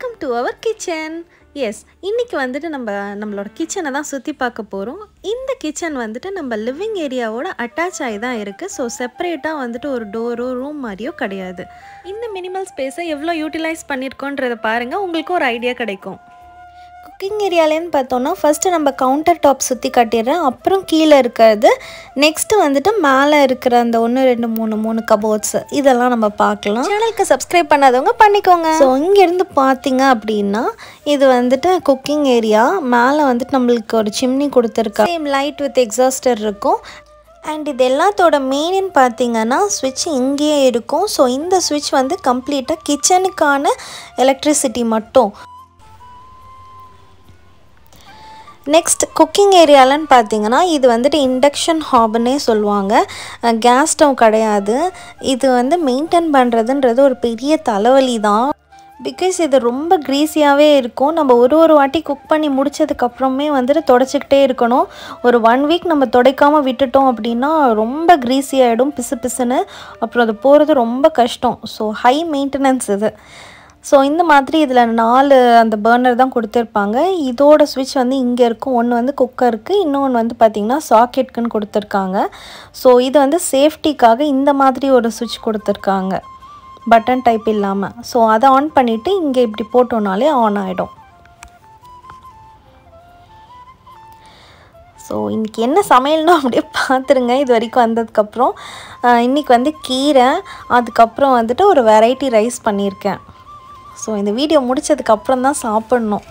welcome to our kitchen எஸ் இன்றைக்கி வந்துட்டு நம்ம நம்மளோட கிச்சனை தான் சுற்றி பார்க்க போகிறோம் இந்த கிச்சன் வந்துட்டு நம்ம லிவிங் ஏரியாவோட அட்டாச் ஆகி தான் இருக்குது ஸோ செப்பரேட்டாக வந்துட்டு ஒரு டோரோ ரூம் மாதிரியோ கிடையாது இந்த மினிமல் ஸ்பேஸை எவ்வளோ யூட்டிலைஸ் பண்ணியிருக்கோன்றதை பாருங்கள் உங்களுக்கும் ஒரு ஐடியா கிடைக்கும் குக்கிங் ஏரியாலேருந்து பார்த்தோன்னா ஃபஸ்ட்டு நம்ம கவுண்டர் டாப் சுற்றி கட்டிடுறேன் அப்புறம் கீழே இருக்கிறது நெக்ஸ்ட்டு வந்துட்டு மேலே இருக்கிற அந்த ஒன்று ரெண்டு மூணு மூணு கபோர்ட்ஸ் இதெல்லாம் நம்ம பார்க்கலாம் சேனலுக்கு சப்ஸ்கிரைப் பண்ணாதவங்க பண்ணிக்கோங்க ஸோ இங்கேருந்து பார்த்தீங்க அப்படின்னா இது வந்துட்டு குக்கிங் ஏரியா மேலே வந்துட்டு நம்மளுக்கு ஒரு சிம்னி கொடுத்துருக்கா சேம் லைட் வித் எக்ஸாஸ்டர் இருக்கும் அண்ட் இது எல்லாத்தோட மெயின்னு பார்த்தீங்கன்னா ஸ்விட்ச் இங்கேயே இருக்கும் ஸோ இந்த ஸ்விட்ச் வந்து கம்ப்ளீட்டாக கிச்சனுக்கான எலக்ட்ரிசிட்டி மட்டும் நெக்ஸ்ட் குக்கிங் ஏரியாலன்னு பார்த்தீங்கன்னா இது வந்துட்டு இண்டக்ஷன் ஹாப்னே சொல்லுவாங்க கேஸ் ஸ்டவ் கிடையாது இது வந்து மெயின்டைன் பண்ணுறதுன்றது ஒரு பெரிய தலைவலி தான் பிகாஸ் இது ரொம்ப க்ரீஸியாகவே இருக்கும் நம்ம ஒரு ஒரு வாட்டி குக் பண்ணி முடிச்சதுக்கப்புறமே வந்துட்டு தொடச்சிக்கிட்டே இருக்கணும் ஒரு ஒன் வீக் நம்ம துடைக்காமல் விட்டுட்டோம் அப்படின்னா ரொம்ப க்ரீஸி ஆகிடும் பிசு பிசுன்னு அப்புறம் அது போகிறது ரொம்ப கஷ்டம் ஸோ ஹை மெயின்டெனன்ஸ் இது ஸோ இந்த மாதிரி இதில் நாலு அந்த பர்னர் தான் கொடுத்துருப்பாங்க இதோட ஸ்விட்ச் வந்து இங்கே இருக்கும் ஒன்று வந்து குக்கருக்கு இன்னொன்று வந்து பார்த்திங்கன்னா சாக்கெட்டுக்குன்னு கொடுத்துருக்காங்க ஸோ இது வந்து சேஃப்டிக்காக இந்த மாதிரி ஒரு சுவிட்ச் கொடுத்துருக்காங்க பட்டன் டைப் இல்லாமல் ஸோ அதை ஆன் பண்ணிவிட்டு இங்கே இப்படி போட்டோன்னாலே ஆன் ஆகிடும் ஸோ இன்றைக்கி என்ன சமையல்னோ அப்படியே பார்த்துருங்க இது வரைக்கும் வந்ததுக்கப்புறம் இன்றைக்கி வந்து கீரை அதுக்கப்புறம் வந்துட்டு ஒரு வெரைட்டி ரைஸ் பண்ணியிருக்கேன் ஸோ இந்த வீடியோ முடிச்சதுக்கப்புறம் தான் சாப்பிட்ணும்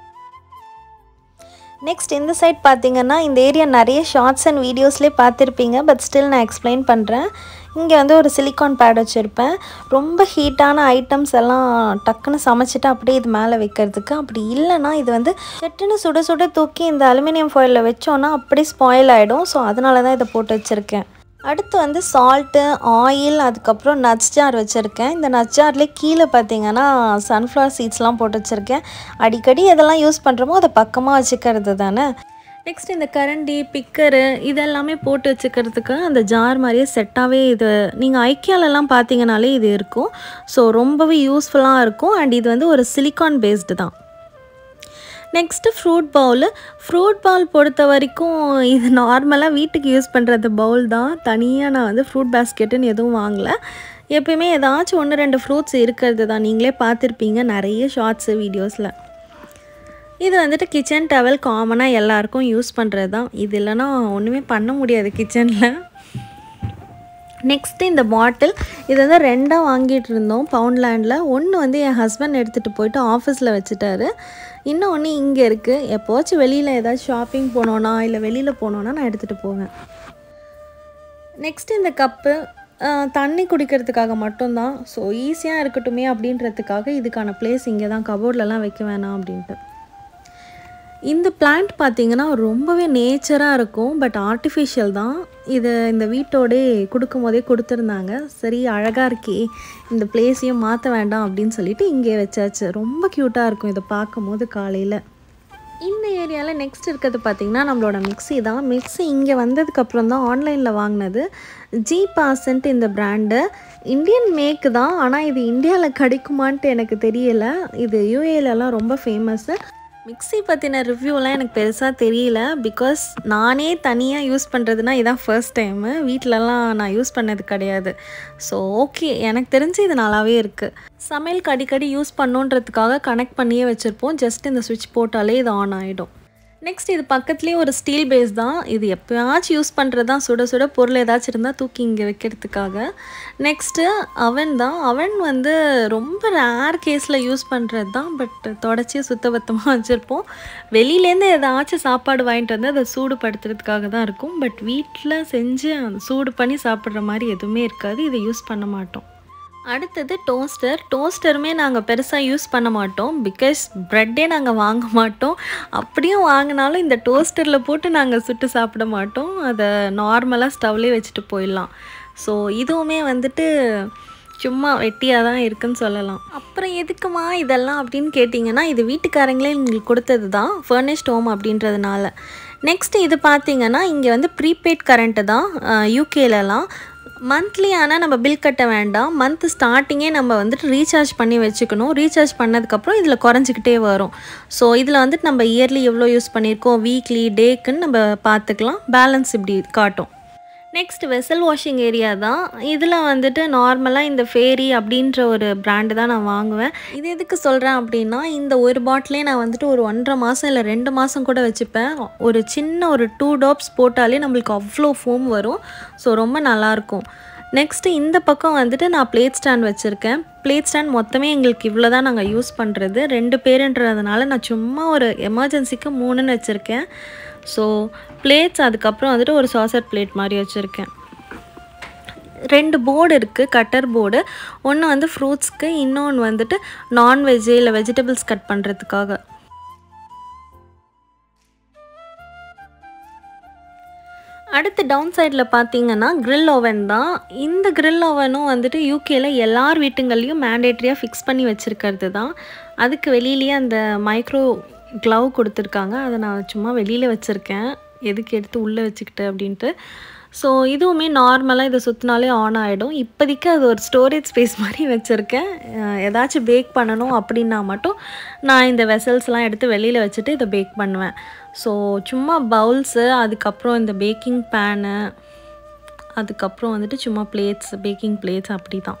நெக்ஸ்ட் இந்த சைட் பார்த்தீங்கன்னா இந்த ஏரியா நிறைய ஷார்ட்ஸ் அண்ட் வீடியோஸ்லேயே பார்த்துருப்பீங்க பட் ஸ்டில் நான் எக்ஸ்பிளைன் பண்ணுறேன் இங்கே வந்து ஒரு சிலிக்கான் பேட் வச்சுருப்பேன் ரொம்ப ஹீட்டான ஐட்டம்ஸ் எல்லாம் டக்குன்னு சமைச்சிட்டு அப்படியே இது மேலே வைக்கிறதுக்கு அப்படி இல்லைன்னா இது வந்து சட்டுன்னு சுட சுட தூக்கி இந்த அலுமினியம் ஃபாயிலில் வச்சோன்னா அப்படியே ஸ்பாயில் ஆகிடும் ஸோ அதனால தான் இதை போட்டு வச்சுருக்கேன் அடுத்து வந்து சால்ட்டு ஆயில் அதுக்கப்புறம் நட்ஸ் ஜார் வச்சுருக்கேன் இந்த நட்ஸ் ஜார்லேயே கீழே பார்த்தீங்கன்னா சன்ஃப்ளவர் சீட்ஸ்லாம் போட்டு வச்சுருக்கேன் அடிக்கடி எதெல்லாம் யூஸ் பண்ணுறோமோ அதை பக்கமாக வச்சுக்கிறது தானே நெக்ஸ்ட் இந்த கரண்டி பிக்கரு இதெல்லாமே போட்டு வச்சுக்கிறதுக்கு அந்த ஜார் மாதிரியே செட்டாகவே இது நீங்கள் ஐக்கியாலெல்லாம் பார்த்தீங்கனாலே இது இருக்கும் ஸோ ரொம்பவே யூஸ்ஃபுல்லாக இருக்கும் அண்ட் இது வந்து ஒரு சிலிக்கான் பேஸ்டு தான் next fruit bowl fruit bowl பொறுத்த வரைக்கும் இது நார்மலாக வீட்டுக்கு யூஸ் பண்ணுறது பவுல் தான் தனியாக நான் வந்து ஃப்ரூட் பேஸ்கெட்டுன்னு எதுவும் வாங்கலை எப்பயுமே ஏதாச்சும் ஒன்று ரெண்டு ஃப்ரூட்ஸ் இருக்கிறது தான் நீங்களே பார்த்துருப்பீங்க நிறைய ஷார்ட்ஸு வீடியோஸில் இது வந்துட்டு கிச்சன் டவல் காமனாக எல்லாருக்கும் யூஸ் பண்ணுறது தான் இது இல்லைன்னா ஒன்றுமே பண்ண முடியாது கிச்சனில் நெக்ஸ்ட்டு இந்த பாட்டில் இது வந்து ரெண்டாக வாங்கிட்டு இருந்தோம் பவுண்ட்லேண்டில் ஒன்று வந்து என் ஹஸ்பண்ட் எடுத்துகிட்டு போயிட்டு ஆஃபீஸில் வச்சுட்டாரு இன்னொன்று இங்கே இருக்குது எப்போச்சும் வெளியில் ஏதாச்சும் ஷாப்பிங் போனோன்னா இல்லை வெளியில் போனோன்னா நான் எடுத்துகிட்டு போவேன் நெக்ஸ்ட் இந்த கப்பு தண்ணி குடிக்கிறதுக்காக மட்டும்தான் ஸோ ஈஸியாக இருக்கட்டுமே அப்படின்றதுக்காக இதுக்கான பிளேஸ் இங்கே தான் கபோர்ட்லலாம் வைக்க வேணாம் அப்படின்ட்டு இந்த பிளான்ட் பார்த்திங்கன்னா ரொம்பவே நேச்சராக இருக்கும் பட் ஆர்டிஃபிஷியல் தான் இது இந்த வீட்டோடே கொடுக்கும் போதே கொடுத்துருந்தாங்க சரி அழகாக இருக்கே இந்த பிளேஸையும் மாற்ற வேண்டாம் அப்படின்னு சொல்லிட்டு இங்கே வச்சாச்சு ரொம்ப க்யூட்டாக இருக்கும் இதை பார்க்கும் போது காலையில் இந்த ஏரியாவில் நெக்ஸ்ட் இருக்கிறது பார்த்திங்கன்னா நம்மளோட மிக்ஸி தான் மிக்ஸி இங்கே வந்ததுக்கப்புறம் தான் ஆன்லைனில் வாங்கினது ஜி பாசன்ட்டு இந்த பிராண்டு இந்தியன் மேக்கு தான் ஆனால் இது இந்தியாவில் கிடைக்குமான்ட்டு எனக்கு தெரியலை இது யூஏலலாம் ரொம்ப ஃபேமஸ்ஸு மிக்ஸி பற்றின ரிவ்யூலாம் எனக்கு பெருசாக தெரியல பிகாஸ் நானே தனியாக யூஸ் பண்ணுறதுனா இதான் ஃபர்ஸ்ட் டைமு வீட்டிலலாம் நான் யூஸ் பண்ணது கிடையாது ஸோ ஓகே எனக்கு தெரிஞ்சு இது நல்லாவே இருக்குது சமையலுக்கு அடிக்கடி யூஸ் பண்ணுன்றதுக்காக கனெக்ட் பண்ணியே வச்சுருப்போம் ஜஸ்ட் இந்த சுவிட்ச் போட்டாலே இது ஆன் ஆகிடும் நெக்ஸ்ட் இது பக்கத்துலேயே ஒரு ஸ்டீல் பேஸ் தான் இது எப்போயாச்சும் யூஸ் பண்ணுறது தான் சுட சுட பொருள் ஏதாச்சும் இருந்தால் தூக்கி இங்கே வைக்கிறதுக்காக நெக்ஸ்ட்டு அவன் தான் அவன் வந்து ரொம்ப ரேர் கேஸில் யூஸ் பண்ணுறது தான் பட் தொடச்சி சுத்தபத்தமாக வச்சுருப்போம் வெளியிலேருந்து ஏதாச்சும் சாப்பாடு வாங்கிட்டு வந்து அதை சூடுபடுத்துறதுக்காக தான் இருக்கும் பட் வீட்டில் செஞ்சு சூடு பண்ணி சாப்பிட்ற மாதிரி எதுவுமே இருக்காது இதை யூஸ் பண்ண மாட்டோம் அடுத்தது டோஸ்டர் டோஸ்டருமே நாங்கள் பெருசாக யூஸ் பண்ண மாட்டோம் பிகாஸ் ப்ரெட்டே நாங்கள் வாங்க மாட்டோம் அப்படியும் வாங்கினாலும் இந்த டோஸ்டரில் போட்டு நாங்கள் சுட்டு சாப்பிட மாட்டோம் அதை நார்மலாக ஸ்டவ்லேயே வச்சுட்டு போயிடலாம் ஸோ இதுவுமே வந்துட்டு சும்மா வெட்டியாக தான் இருக்குன்னு சொல்லலாம் அப்புறம் எதுக்குமா இதெல்லாம் அப்படின்னு கேட்டிங்கன்னா இது வீட்டுக்காரங்களே எங்களுக்கு கொடுத்தது தான் ஃபர்னிஷ்ட் ஹோம் அப்படின்றதுனால நெக்ஸ்ட் இது பார்த்தீங்கன்னா இங்கே வந்து ப்ரீபெய்ட் கரண்ட்டு தான் யூகேலலாம் மந்த்லி ஆனால் நம்ம பில் கட்ட வேண்டாம் மந்த் ஸ்டார்டிங்கே நம்ம வந்துட்டு ரீசார்ஜ் பண்ணி வச்சுக்கணும் ரீசார்ஜ் பண்ணதுக்கப்புறம் இதில் குறைஞ்சிக்கிட்டே வரும் ஸோ இதில் வந்துட்டு நம்ம இயர்லி எவ்வளோ யூஸ் பண்ணியிருக்கோம் வீக்லி டேக்குன்னு நம்ம பார்த்துக்கலாம் பேலன்ஸ் இப்படி காட்டும் நெக்ஸ்ட் வெசல் வாஷிங் ஏரியா தான் இதில் வந்துட்டு நார்மலாக இந்த ஃபேரி அப்படின்ற ஒரு பிராண்டு தான் நான் வாங்குவேன் இது எதுக்கு சொல்கிறேன் அப்படின்னா இந்த ஒரு பாட்டிலே நான் வந்துட்டு ஒரு ஒன்றரை மாதம் இல்லை ரெண்டு மாதம் கூட வச்சுப்பேன் ஒரு சின்ன ஒரு டூ டாப்ஸ் போட்டாலே நம்மளுக்கு அவ்வளோ ஃபோம் வரும் ஸோ ரொம்ப நல்லாயிருக்கும் நெக்ஸ்ட்டு இந்த பக்கம் வந்துட்டு நான் பிளேட் ஸ்டாண்ட் வச்சுருக்கேன் பிளேட் ஸ்டாண்ட் மொத்தமே எங்களுக்கு இவ்வளோ தான் நாங்கள் யூஸ் பண்ணுறது ரெண்டு பேருன்றதுனால நான் சும்மா ஒரு எமர்ஜென்சிக்கு மூணுன்னு வச்சுருக்கேன் ஸோ பிளேட்ஸ் அதுக்கப்புறம் வந்துட்டு ஒரு சாசர் பிளேட் மாதிரி வச்சுருக்கேன் ரெண்டு போர்டு இருக்குது கட்டர் போர்டு ஒன்று வந்து ஃப்ரூட்ஸ்க்கு இன்னொன்று வந்துட்டு நான்வெஜ்ஜு இல்லை வெஜிடபிள்ஸ் கட் பண்ணுறதுக்காக அடுத்து டவுன் சைடில் பார்த்தீங்கன்னா grill ஓவன் தான் இந்த grill ஓவனும் வந்துட்டு யூகேல எல்லார் வீட்டுங்கள்லையும் மேண்டேட்ரியாக ஃபிக்ஸ் பண்ணி வச்சுருக்கிறது தான் அதுக்கு வெளியிலேயே அந்த மைக்ரோ க்ளவ் கொடுத்துருக்காங்க அதை நான் சும்மா வெளியில் வச்சுருக்கேன் எதுக்கு எடுத்து உள்ளே வச்சுக்கிட்டு அப்படின்ட்டு ஸோ இதுவுமே நார்மலாக இதை சுற்றினாலே ஆன் ஆகிடும் இப்போதைக்கு அது ஒரு ஸ்டோரேஜ் ஸ்பேஸ் மாதிரி வச்சுருக்கேன் அஹ் ஏதாச்சும் பேக் பண்ணணும் அப்படின்னா மட்டும் நான் இந்த வெசல்ஸ்லாம் எடுத்து வெளியில் வச்சுட்டு இதை பேக் பண்ணுவேன் ஸோ சும்மா பவுல்ஸு அதுக்கப்புறம் இந்த பேக்கிங் பேனு அதுக்கப்புறம் வந்துட்டு சும்மா பிளேட்ஸ் பேக்கிங் பிளேட்ஸ் அப்படி தான்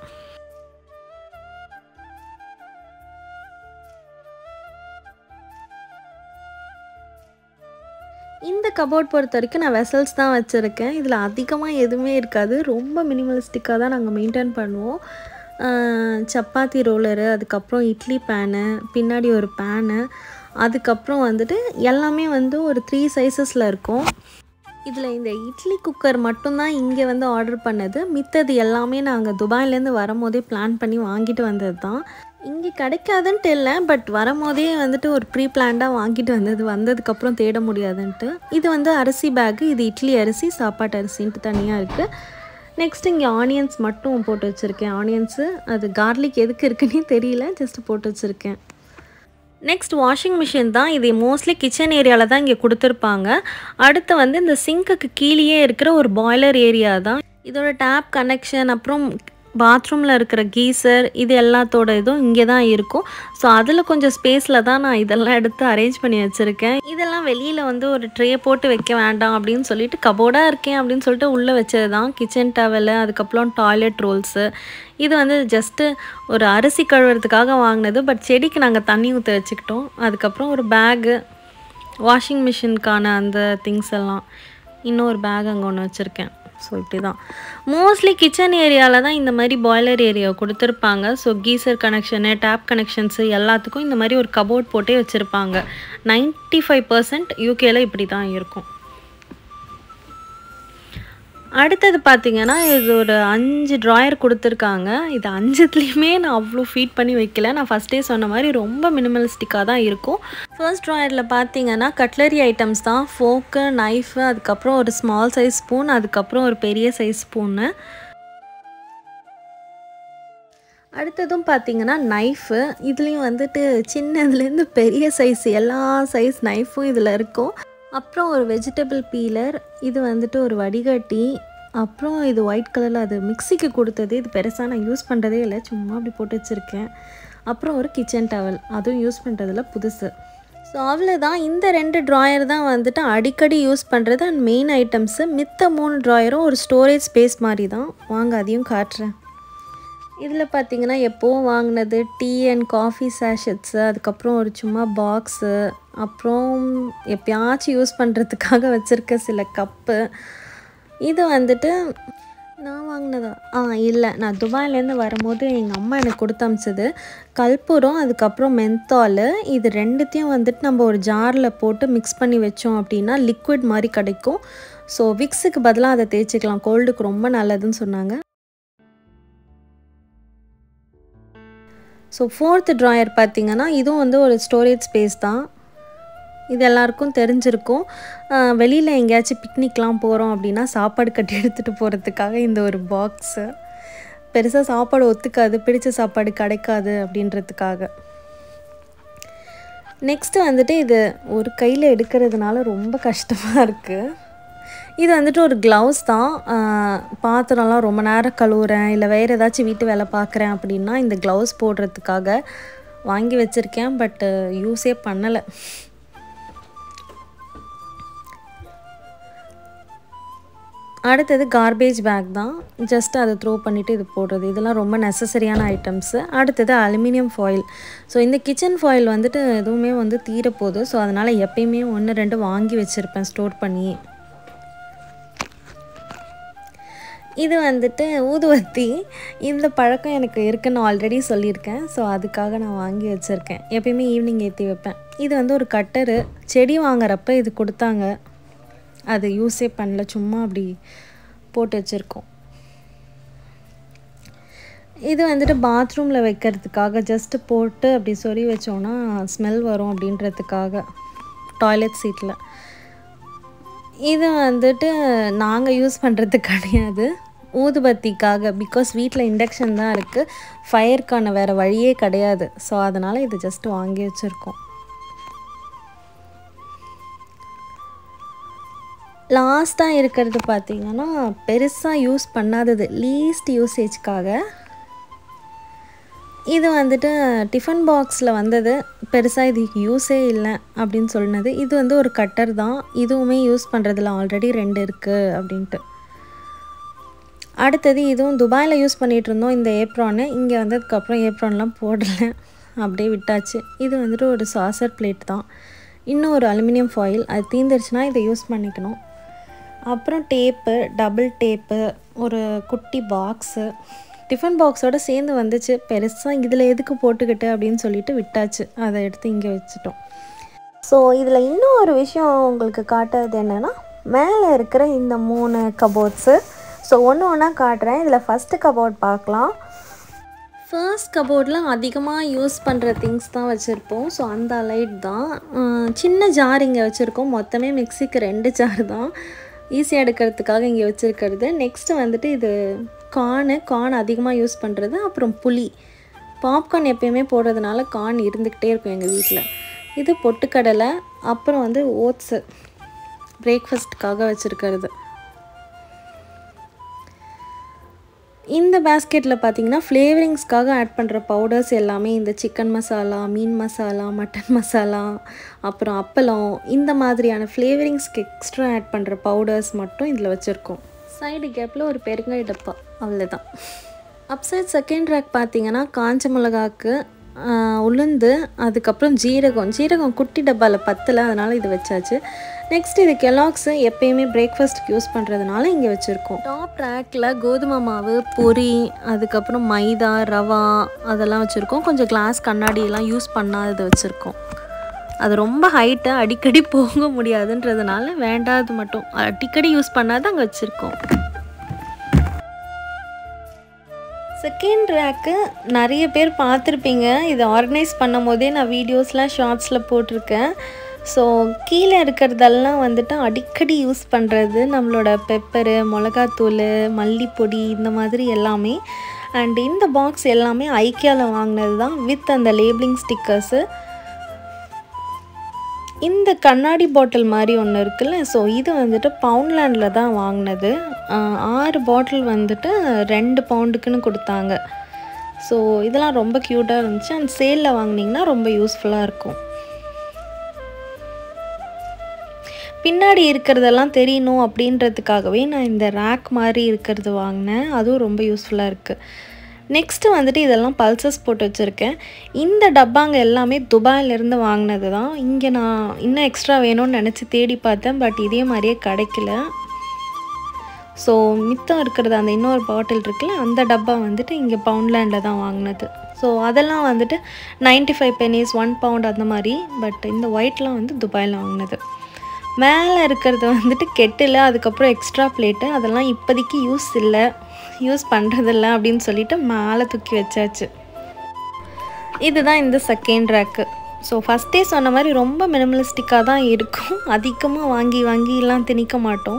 இந்த கபோர்ட் பொறுத்த வரைக்கும் நான் வெசல்ஸ் தான் வச்சுருக்கேன் இதில் அதிகமாக எதுவுமே இருக்காது ரொம்ப மினிமலிஸ்டிக்காக தான் நாங்கள் மெயின்டைன் பண்ணுவோம் ஆஹ் சப்பாத்தி ரோலரு அதுக்கப்புறம் இட்லி பேனு பின்னாடி ஒரு பேனு அதுக்கப்புறம் வந்துட்டு எல்லாமே வந்து ஒரு த்ரீ சைஸஸில் இருக்கும் இதில் இந்த இட்லி குக்கர் மட்டும்தான் இங்கே வந்து ஆர்டர் பண்ணது மித்தது எல்லாமே நாங்கள் துபாயிலேருந்து வரும்போதே பிளான் பண்ணி வாங்கிட்டு வந்தது தான் இங்கே கிடைக்காதுன்ட்டு இல்லை பட் வரும்போதே வந்துட்டு ஒரு ப்ரீ பிளான்டாக வாங்கிட்டு வந்தது வந்ததுக்கப்புறம் தேட முடியாதுன்ட்டு இது வந்து அரிசி பேக்கு இது இட்லி அரிசி சாப்பாட்டு அரிசின்ட்டு தனியாக இருக்குது நெக்ஸ்ட் இங்கே ஆனியன்ஸ் மட்டும் போட்டு வச்சுருக்கேன் ஆனியன்ஸு அது கார்லிக் எதுக்கு இருக்குன்னே தெரியல ஜஸ்ட் போட்டு வச்சுருக்கேன் நெக்ஸ்ட் வாஷிங் மிஷின் தான் இது மோஸ்ட்லி கிச்சன் ஏரியாவில் தான் இங்கே கொடுத்துருப்பாங்க அடுத்து வந்து இந்த சிங்க்குக்கு கீழேயே இருக்கிற ஒரு பாய்லர் ஏரியா தான் இதோட டேப் கனெக்ஷன் அப்புறம் பாத்ரூமில் இருக்கிற கீசர் இது எல்லாத்தோட இதுவும் இங்கே தான் இருக்கும் ஸோ அதில் கொஞ்சம் ஸ்பேஸில் தான் நான் இதெல்லாம் எடுத்து அரேஞ்ச் பண்ணி வச்சுருக்கேன் இதெல்லாம் வெளியில் வந்து ஒரு ட்ரே போட்டு வைக்க வேண்டாம் அப்படின்னு சொல்லிட்டு கபோர்டாக இருக்கேன் அப்படின்னு சொல்லிட்டு உள்ளே வச்சது தான் கிச்சன் டவலு அதுக்கப்புறம் டாய்லெட் ரோல்ஸு இது வந்து ஜஸ்ட்டு ஒரு அரிசி கழுவுறதுக்காக வாங்கினது பட் செடிக்கு நாங்கள் தண்ணி ஊற்ற வச்சுக்கிட்டோம் அதுக்கப்புறம் ஒரு பேகு வாஷிங் மிஷினுக்கான அந்த திங்ஸ் எல்லாம் இன்னொரு பேக் அங்கே ஒன்று வச்சுருக்கேன் ஸோ இப்படி தான் மோஸ்ட்லி கிச்சன் ஏரியாவில் தான் இந்த மாதிரி பாய்லர் ஏரியா கொடுத்துருப்பாங்க so geyser connection tap connections எல்லாத்துக்கும் இந்த மாதிரி ஒரு கபோர்ட் போட்டே வச்சுருப்பாங்க 95% ஃபைவ் பர்சன்ட் யூகேல இப்படி தான் இருக்கும் அடுத்தது பார்த்தீங்கன்னா இது ஒரு அஞ்சு ட்ராயர் கொடுத்துருக்காங்க இது அஞ்சுத்துலேயுமே நான் அவ்வளோ ஃபீட் பண்ணி வைக்கல நான் ஃபஸ்ட்டே சொன்ன மாதிரி ரொம்ப மினிமலிஸ்டிக்காக தான் இருக்கும் ஃபர்ஸ்ட் ட்ராயரில் பார்த்தீங்கன்னா கட்லரி ஐட்டம்ஸ் தான் ஃபோக்கு நைஃபு அதுக்கப்புறம் ஒரு ஸ்மால் சைஸ் ஸ்பூன் அதுக்கப்புறம் ஒரு பெரிய சைஸ் ஸ்பூனு அடுத்ததும் பார்த்தீங்கன்னா நைஃபு இதுலேயும் வந்துட்டு சின்னதுலேருந்து பெரிய சைஸ் எல்லா சைஸ் நைஃபும் இதில் இருக்கும் அப்புறம் ஒரு வெஜிடபிள் பீலர் இது வந்துட்டு ஒரு வடிகட்டி அப்புறம் இது ஒயிட் கலரில் அது மிக்சிக்கு கொடுத்தது இது பெருசாக நான் யூஸ் பண்ணுறதே இல்லை சும்மா அப்படி போட்டு வச்சுருக்கேன் அப்புறம் ஒரு கிச்சன் டவல் அதுவும் யூஸ் பண்ணுறதில்ல புதுசு ஸோ அவ்வளோதான் இந்த ரெண்டு ட்ராயர் தான் வந்துட்டு அடிக்கடி யூஸ் பண்ணுறது அண்ட் மெயின் ஐட்டம்ஸு மித்த மூணு ட்ராயரும் ஒரு ஸ்டோரேஜ் ஸ்பேஸ் மாதிரி தான் வாங்க அதையும் காட்டுறேன் இதில் பார்த்தீங்கன்னா எப்போவும் வாங்கினது டீ அண்ட் காஃபி சேஷட்ஸு அதுக்கப்புறம் ஒரு சும்மா பாக்ஸு அப்புறம் எப்பயாச்சும் யூஸ் பண்ணுறதுக்காக வச்சுருக்க சில கப்பு இது வந்துட்டு நான் வாங்கினதா ஆ இல்லை நான் துபாயிலேருந்து வரும்போது எங்கள் அம்மா எனக்கு கொடுத்து அமிச்சது கற்பூரம் அதுக்கப்புறம் மென்தால் இது ரெண்டுத்தையும் வந்துட்டு நம்ம ஒரு ஜாரில் போட்டு மிக்ஸ் பண்ணி வச்சோம் அப்படின்னா லிக்விட் மாதிரி கிடைக்கும் ஸோ விக்ஸுக்கு பதிலாக அதை தேய்ச்சிக்கலாம் கோல்டுக்கு ரொம்ப நல்லதுன்னு சொன்னாங்க ஸோ ஃபோர்த் ட்ராயர் பார்த்தீங்கன்னா இதுவும் வந்து ஒரு ஸ்டோரேஜ் ஸ்பேஸ் தான் இது எல்லாருக்கும் தெரிஞ்சிருக்கும் வெளியில் எங்கேயாச்சும் பிக்னிக்லாம் போகிறோம் அப்படின்னா சாப்பாடு கட்டி எடுத்துகிட்டு போகிறதுக்காக இந்த ஒரு பாக்ஸு பெருசாக சாப்பாடு ஒத்துக்காது பிடிச்ச சாப்பாடு கிடைக்காது அப்படின்றதுக்காக நெக்ஸ்ட்டு வந்துட்டு இது ஒரு கையில் எடுக்கிறதுனால ரொம்ப கஷ்டமாக இருக்குது இது வந்துட்டு ஒரு க்ளவுஸ் தான் ஆஹ் பாத்திரம்லாம் ரொம்ப நேரம் கழுவுறேன் இல்லை வேறு ஏதாச்சும் வீட்டு வேலை பார்க்குறேன் அப்படின்னா இந்த க்ளவுஸ் போடுறதுக்காக வாங்கி வச்சுருக்கேன் பட்டு யூஸே பண்ணலை அடுத்தது கார்பேஜ் பேக் தான் ஜஸ்ட் அதை த்ரோ பண்ணிவிட்டு இது போடுறது இதெல்லாம் ரொம்ப நெசசரியான ஐட்டம்ஸு அடுத்தது அலுமினியம் ஃபாயில் ஸோ இந்த கிச்சன் ஃபாயில் வந்துட்டு எதுவுமே வந்து தீரப்போகுது ஸோ அதனால் எப்பயுமே ஒன்று ரெண்டு வாங்கி வச்சுருப்பேன் ஸ்டோர் பண்ணி இது வந்துட்டு ஊதுவத்தி இந்த பழக்கம் எனக்கு இருக்குன்னு ஆல்ரெடி சொல்லியிருக்கேன் ஸோ அதுக்காக நான் வாங்கி வச்சுருக்கேன் எப்பயுமே ஈவினிங் ஏற்றி வைப்பேன் இது வந்து ஒரு கட்டரு செடி வாங்குறப்ப இது கொடுத்தாங்க அது யூஸே பண்ணல சும்மா அப்படி போட்டு வச்சுருக்கோம் இது வந்துட்டு பாத்ரூமில் வைக்கிறதுக்காக ஜஸ்ட்டு போட்டு அப்படி சொறி வச்சோன்னா ஸ்மெல் வரும் அப்படின்றதுக்காக டாய்லெட் சீட்டில் இது வந்துட்டு நாங்கள் யூஸ் பண்ணுறது கிடையாது ஊதுபத்திக்காக பிகாஸ் வீட்டில் இண்டக்ஷன் தான் இருக்குது ஃபயருக்கான வேறு வழியே கிடையாது ஸோ அதனால் இது ஜஸ்ட் வாங்கி வச்சுருக்கோம் லாஸ்ட்டாக இருக்கிறது பார்த்திங்கன்னா பெருசாக யூஸ் பண்ணாதது லீஸ்ட் யூசேஜ்க்காக இது வந்துட்டு டிஃபன் பாக்ஸில் வந்தது பெருசாக இதுக்கு யூஸே இல்லை அப்படின்னு சொன்னது இது வந்து ஒரு கட்டர் தான் இதுவுமே யூஸ் பண்ணுறதுல ஆல்ரெடி ரெண்டு இருக்குது அப்படின்ட்டு அடுத்தது இதுவும் துபாயில் யூஸ் பண்ணிகிட்டு இருந்தோம் இந்த ஏப்ரானு இங்கே வந்ததுக்கப்புறம் ஏப்ரான்லாம் போடல அப்படியே விட்டாச்சு இது வந்துட்டு ஒரு சாசர் பிளேட் தான் இன்னும் ஒரு அலுமினியம் ஃபாயில் அது தீந்துருச்சுன்னா இதை யூஸ் பண்ணிக்கணும் அப்புறம் டேப்பு டபுள் டேப்பு ஒரு குட்டி பாக்ஸு டிஃபன் பாக்ஸோடு சேர்ந்து வந்துச்சு பெருசாக இதில் எதுக்கு போட்டுக்கிட்டு அப்படின்னு சொல்லிட்டு விட்டாச்சு அதை எடுத்து இங்கே வச்சுட்டோம் ஸோ இதில் இன்னும் ஒரு விஷயம் உங்களுக்கு காட்டுறது என்னென்னா மேலே இருக்கிற இந்த மூணு கபோர்ட்ஸு ஸோ ஒன்று ஒன்றா காட்டுறேன் இதில் ஃபஸ்ட்டு கபோர்ட் பார்க்கலாம் ஃபர்ஸ்ட் கபோர்டில் அதிகமாக யூஸ் பண்ணுற திங்ஸ் தான் வச்சுருப்போம் ஸோ அந்த லைட் தான் அஹ் சின்ன ஜார் இங்கே வச்சுருக்கோம் மொத்தமே மிக்சிக்கு ரெண்டு ஜார் தான் ஈஸியாக எடுக்கிறதுக்காக இங்கே வச்சுருக்கிறது நெக்ஸ்ட்டு வந்துட்டு இது கார்னு கார்ன் அதிகமாக யூஸ் பண்ணுறது அப்புறம் புளி பாப்கார்ன் எப்பயுமே போடுறதுனால கார்ன் இருந்துக்கிட்டே இருக்கும் எங்கள் வீட்டில் இது பொட்டுக்கடலை அப்புறம் வந்து ஓட்ஸு பிரேக்ஃபாஸ்ட்டுக்காக வச்சுருக்கிறது இந்த பேஸ்கெட்டில் பார்த்தீங்கன்னா ஃப்ளேவரிங்ஸ்க்காக ஆட் பண்ணுற பவுடர்ஸ் எல்லாமே இந்த சிக்கன் மசாலா மீன் மசாலா மட்டன் மசாலா அப்புறம் அப்பளம் இந்த மாதிரியான ஃப்ளேவரிங்ஸ்க்கு எக்ஸ்ட்ரா ஆட் பண்ணுற பவுடர்ஸ் மட்டும் இதில் வச்சுருக்கோம் சைடு கேப்பில் ஒரு பெருங்காய டப்பா அவ்வளோதான் அப்சைட் செகண்ட் ரேக் பார்த்தீங்கன்னா காஞ்ச மிளகாக்கு ஆஹ், உளுந்து அதுக்கப்புறம் ஜீரகம் ஜீரகம் குட்டி டப்பாவில் பத்தலை அதனால் இது வச்சாச்சு நெக்ஸ்ட் இது கெலாக்ஸு எப்பயுமே பிரேக்ஃபாஸ்ட்டுக்கு யூஸ் பண்ணுறதுனால இங்கே வச்சுருக்கோம் டாப் ரேக்கில் கோதுமை மாவு பொரி அதுக்கப்புறம் மைதா ரவா அதெல்லாம் வச்சுருக்கோம் கொஞ்சம் கிளாஸ் கண்ணாடியெல்லாம் யூஸ் பண்ணாதது வச்சுருக்கோம் அது ரொம்ப ஹைட்டு அடிக்கடி போக முடியாதுன்றதுனால வேண்டாது மட்டும் அடிக்கடி யூஸ் பண்ணாத அங்கே வச்சுருக்கோம் செகண்ட் ரேக்கு நிறைய பேர் பார்த்துருப்பீங்க இதை ஆர்கனைஸ் பண்ணும் போதே நான் வீடியோஸ்லாம் ஷார்ட்ஸில் போட்டிருக்கேன் ஸோ கீழே இருக்கிறதெல்லாம் வந்துட்டு அடிக்கடி யூஸ் பண்ணுறது நம்மளோட பெப்பரு மிளகாத்தூள் மல்லிப்பொடி இந்த மாதிரி எல்லாமே அண்ட் இந்த பாக்ஸ் எல்லாமே ஐக்கியாவில் வாங்கினது தான் வித் அந்த லேபிளிங் ஸ்டிக்கர்ஸு இந்த கண்ணாடி பாட்டில் மாதிரி ஒன்று இருக்குல்ல ஸோ இது வந்துட்டு பவுண்ட்லேண்டில் தான் வாங்கினது ஆஹ் ஆறு பாட்டில் வந்துட்டு ரெண்டு பவுண்டுக்குன்னு கொடுத்தாங்க ஸோ இதெல்லாம் ரொம்ப க்யூட்டாக இருந்துச்சு அண்ட் சேலில் வாங்கினீங்கன்னா ரொம்ப யூஸ்ஃபுல்லாக இருக்கும் பின்னாடி இருக்கிறதெல்லாம் தெரியணும் அப்படின்றதுக்காகவே நான் இந்த ரேக் மாதிரி இருக்கிறது வாங்கினேன் அதுவும் ரொம்ப யூஸ்ஃபுல்லாக இருக்குது நெக்ஸ்ட்டு வந்துட்டு இதெல்லாம் பல்சஸ் போட்டு வச்சுருக்கேன் இந்த டப்பாங்க எல்லாமே துபாயிலேருந்து வாங்கினது தான் இங்கே நான் இன்னும் எக்ஸ்ட்ரா வேணும்னு நினச்சி தேடி பார்த்தேன் பட் இதே மாதிரியே கிடைக்கல ஸோ மித்தம் இருக்கிறது அந்த இன்னொரு பாட்டில் இருக்குல்ல அந்த டப்பா வந்துட்டு இங்கே பவுண்ட்லேண்டில் தான் வாங்கினது ஸோ அதெல்லாம் வந்துட்டு 95 ஃபைவ் பெனிஸ் ஒன் பவுண்ட் அந்த மாதிரி பட் இந்த ஒயிட்லாம் வந்து துபாயில் வாங்கினது மேலே இருக்கிறது வந்துட்டு கெட்டில் அதுக்கப்புறம் எக்ஸ்ட்ரா பிளேட்டு அதெல்லாம் இப்போதைக்கு யூஸ் இல்லை யூஸ் பண்ணுறதில்ல அப்படின்னு சொல்லிட்டு மேலே தூக்கி வச்சாச்சு இதுதான் இந்த செகண்ட் ரேக்கு ஸோ ஃபஸ்ட்டே சொன்ன மாதிரி ரொம்ப மினிமலிஸ்டிக்காக தான் இருக்கும் அதிகமாக வாங்கி வாங்கிலாம் திணிக்க மாட்டோம்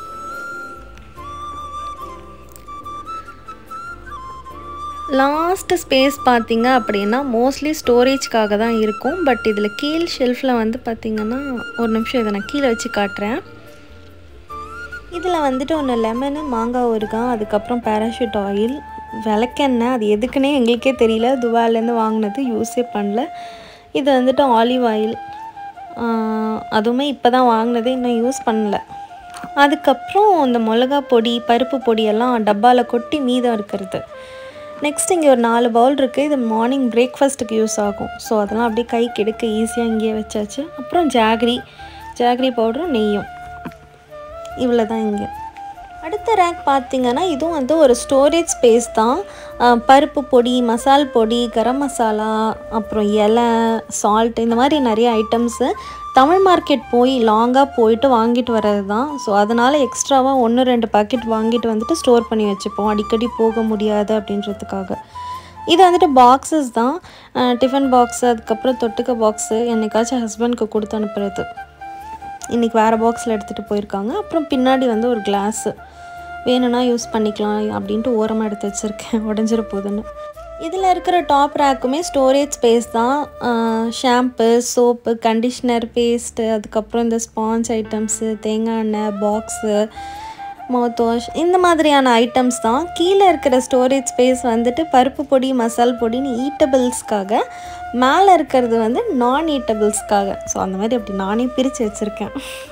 லாஸ்ட்டு ஸ்பேஸ் பார்த்தீங்க அப்படின்னா மோஸ்ட்லி ஸ்டோரேஜ்க்காக தான் இருக்கும் பட் இதில் கீழ் ஷெல்ஃபில் வந்து பார்த்தீங்கன்னா ஒரு நிமிஷம் இதை நான் கீழே வச்சு காட்டுறேன் இதில் வந்துட்டு ஒன்று லெமனு மாங்காய் ஊறுகாய் அதுக்கப்புறம் பேராஷூட் ஆயில் விளக்கெண்ணெய் அது எதுக்குன்னே எங்களுக்கே தெரியல துபாயிலேருந்து வாங்கினது யூஸே பண்ணல இது வந்துட்டு ஆலிவ் ஆயில் அதுவுமே இப்போ தான் வாங்கினது இன்னும் யூஸ் பண்ணல அதுக்கப்புறம் இந்த மிளகா பொடி பருப்பு பொடியெல்லாம் டப்பாவில் கொட்டி மீதம் இருக்கிறது நெக்ஸ்ட் இங்கே ஒரு நாலு பவுல் இருக்குது இது மார்னிங் பிரேக்ஃபாஸ்ட்டுக்கு யூஸ் ஆகும் ஸோ அதெல்லாம் அப்படியே கைக்கு எடுக்க ஈஸியாக இங்கேயே வச்சாச்சு அப்புறம் ஜாகரி ஜாகரி பவுடரும் நெய்யும் இவ்வளோ தான் இங்கே அடுத்த ரேக் பார்த்தீங்கன்னா இதுவும் வந்து ஒரு ஸ்டோரேஜ் ஸ்பேஸ் தான் அஹ் பருப்பு பொடி மசால் பொடி கரம் மசாலா அப்புறம் இலை சால்ட் இந்த மாதிரி நிறைய ஐட்டம்ஸு தமிழ் மார்க்கெட் போய் லாங்காக போயிட்டு வாங்கிட்டு வர்றது தான் ஸோ அதனால் எக்ஸ்ட்ராவாக ஒன்று ரெண்டு பாக்கெட் வாங்கிட்டு வந்துட்டு ஸ்டோர் பண்ணி வச்சுப்போம் அடிக்கடி போக முடியாது அப்படின்றதுக்காக இது வந்துட்டு பாக்ஸஸ் தான் டிஃபன் பாக்ஸு அதுக்கப்புறம் தொட்டுக்க பாக்ஸு என்னைக்காச்சும் ஹஸ்பண்ட்க்கு கொடுத்து அனுப்புறது இன்றைக்கி வேறு பாக்ஸில் எடுத்துகிட்டு போயிருக்காங்க அப்புறம் பின்னாடி வந்து ஒரு கிளாஸு வேணும்னா யூஸ் பண்ணிக்கலாம் அப்படின்ட்டு ஓரமாக எடுத்து வச்சுருக்கேன் உடஞ்சிர போகுதுன்னு இதில் இருக்கிற டாப் ரேக்குமே ஸ்டோரேஜ் ஸ்பேஸ் தான் ஷாம்பு சோப்பு கண்டிஷ்னர் பேஸ்ட்டு அதுக்கப்புறம் இந்த ஸ்பாஞ்ச் ஐட்டம்ஸு தேங்காய் எண்ணெய் பாக்ஸு மவுத் வாஷ் இந்த மாதிரியான ஐட்டம்ஸ் தான் கீழே இருக்கிற ஸ்டோரேஜ் ஸ்பேஸ் வந்துட்டு பருப்பு பொடி மசால் பொடின்னு ஈட்டபிள்ஸ்க்காக மேலே இருக்கிறது வந்து நான் ஈட்டபிள்ஸ்க்காக ஸோ அந்த மாதிரி அப்படி நானே பிரித்து வச்சுருக்கேன்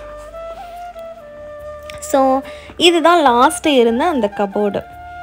ஸோ இதுதான் லாஸ்ட்டு இருந்த அந்த கபோர்டு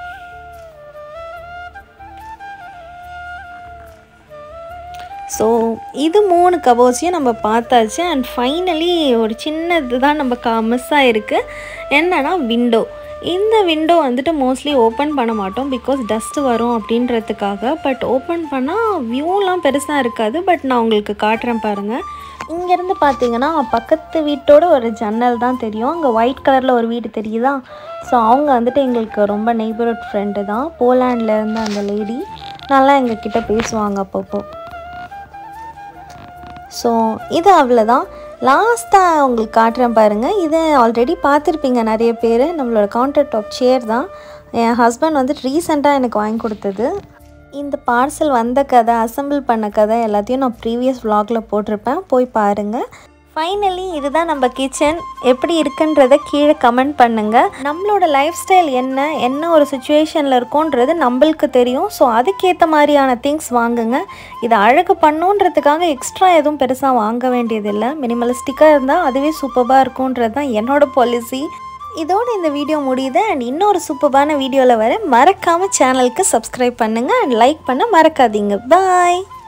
ஸோ இது மூணு கபோர்ட்ஸையும் நம்ம பார்த்தாச்சு அண்ட் ஃபைனலி ஒரு சின்னது தான் நம்ம கா மிஸ் ஆகிருக்கு என்னன்னா விண்டோ இந்த விண்டோ வந்துட்டு மோஸ்ட்லி ஓப்பன் பண்ண மாட்டோம் பிகாஸ் டஸ்ட்டு வரும் அப்படின்றதுக்காக பட் ஓப்பன் பண்ணால் வியூலாம் பெருசாக இருக்காது பட் நான் உங்களுக்கு காட்டுறேன் பாருங்கள் இங்கேருந்து பார்த்தீங்கன்னா பக்கத்து வீட்டோட ஒரு ஜன்னல் தான் தெரியும் அங்கே ஒயிட் கலரில் ஒரு வீடு தெரியுதா ஸோ அவங்க வந்துட்டு எங்களுக்கு ரொம்ப நெய்பர்ஹுட் ஃப்ரெண்டு தான் போலாண்டில் இருந்த அந்த லேடி நல்லா எங்ககிட்ட பேசுவாங்க அப்பப்போ ஸோ இது அவ்வளோதான் லாஸ்ட்டாக உங்களுக்கு காட்டுறேன் பாருங்கள் இதை ஆல்ரெடி பார்த்துருப்பீங்க நிறைய பேர் நம்மளோட கவுண்டர் டாப் சேர் தான் என் ஹஸ்பண்ட் வந்துட்டு ரீசெண்டாக எனக்கு வாங்கி கொடுத்தது இந்த பார்சல் வந்த கதை அசெம்பிள் பண்ண கதை எல்லாத்தையும் நான் ப்ரீவியஸ் vlogல போட்டிருப்பேன் போய் பாருங்கள் ஃபைனலி இதுதான் நம்ம கிச்சன் எப்படி இருக்குன்றத கீழே கமெண்ட் பண்ணுங்கள் நம்மளோட லைஃப் ஸ்டைல் என்ன என்ன ஒரு சுச்சுவேஷனில் இருக்கோன்றது நம்மளுக்கு தெரியும் ஸோ அதுக்கேற்ற மாதிரியான திங்ஸ் வாங்குங்க இதை அழகு பண்ணுன்றதுக்காக எக்ஸ்ட்ரா எதுவும் பெருசாக வாங்க வேண்டியதில்லை மினிமலிஸ்டிக்காக இருந்தால் அதுவே சூப்பராக இருக்கும்ன்றது தான் என்னோட பாலிசி இதோடு இந்த வீடியோ முடியுது அண்ட் இன்னொரு சூப்பரான வீடியோவில் வர மறக்காமல் சேனலுக்கு சப்ஸ்கிரைப் பண்ணுங்கள் அண்ட் லைக் பண்ண மறக்காதீங்க பாய்